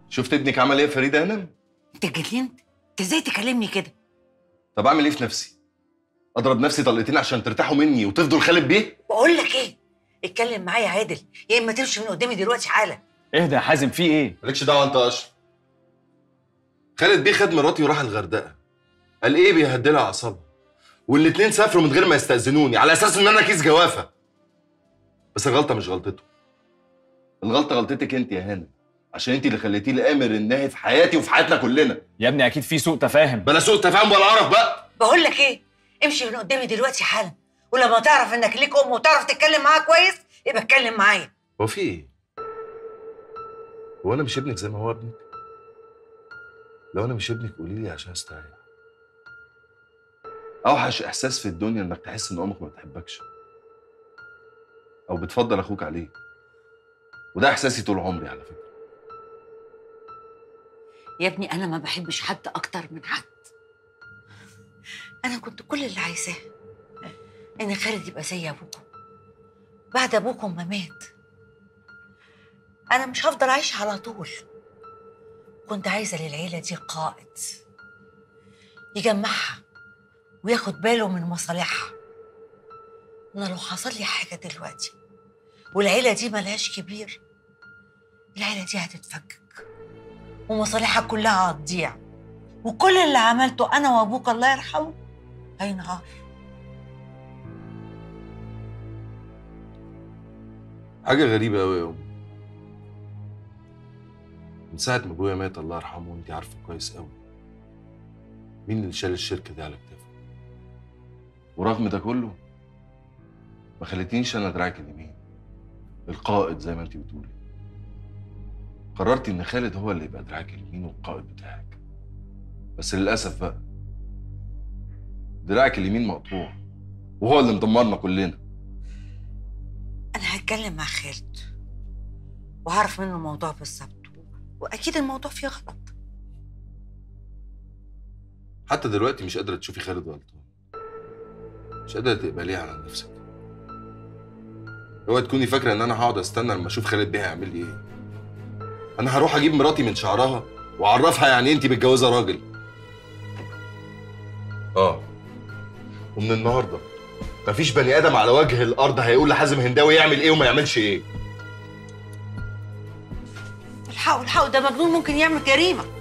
شفت ابنك عمل ايه يا فريده هانم انت اتجننت انت ازاي تكلمني كده طب اعمل ايه في نفسي اضرب نفسي طلقتين عشان ترتاحوا مني وتفضل خالد بيه بقول لك ايه اتكلم معايا عادل يا اما تمشي من قدامي دلوقتي حالا اهدى يا حازم في ايه مالكش دعوه انت يا اشرف خالد بيه خد مراتي وراح الغردقه قال ايه بيهدلها اعصابها والاتنين سافروا من غير ما يستاذنوني على اساس ان انا كيس جوافه بس الغلطه مش غلطته الغلطه غلطتك انت يا هانم عشان انت اللي خليتيه الامر الناهي في حياتي وفي حياتنا كلنا يا ابني اكيد في سوء تفاهم بلا سوء تفاهم ولا قرف بقى بقول لك ايه امشي من قدامي دلوقتي حالا ولما تعرف انك ليك ام وتعرف تتكلم معاها كويس يبقى اتكلم معايا هو في ايه هو انا مش ابنك زي ما هو ابنك لو انا مش ابنك قولي لي عشان استريح اوحش احساس في الدنيا انك تحس ان امك ما بتحبكش او بتفضل اخوك عليك وده احساسي طول عمري على فكره يا ابني انا ما بحبش حد اكتر من حد انا كنت كل اللي عايزاه ان خالد يبقى زي ابوكم بعد ابوكم ما مات انا مش هفضل عايشه على طول كنت عايزه للعيله دي قائد يجمعها وياخد باله من مصالحها انا لو حصل لي حاجه دلوقتي والعيله دي ملهاش كبير العيله دي هتتفكك ومصالحها كلها هتضيع وكل اللي عملته انا وابوك الله يرحمه هينهار حاجه غريبه قوي يا ام من ساعه ما ابويا مات الله يرحمه وانت عارفه كويس قوي مين اللي شال الشركه دي على كتافه ورغم ده كله ما خليتنيش انا دراعك اليمين القائد زي ما انت بتقولي قررت ان خالد هو اللي يبقى دراعك اليمين والقائد بتاعك بس للاسف بقى دراعك اليمين مقطوع وهو اللي مدمرنا كلنا انا هتكلم مع خالد وهعرف منه الموضوع بالظبط واكيد الموضوع فيه غلط حتى دلوقتي مش قادره تشوفي خالد غلطان مش قادره تقبليه على نفسك اوعي تكوني فاكره ان انا هقعد استنى لما اشوف خالد بيه هيعمل لي ايه انا هروح اجيب مراتي من شعرها واعرفها يعني إيه انت متجوزه راجل اه ومن النهارده مفيش بني ادم على وجه الارض هيقول لحازم هنداوي يعمل ايه وما يعملش ايه الحقوا الحقوا ده مجنون ممكن يعمل جريمه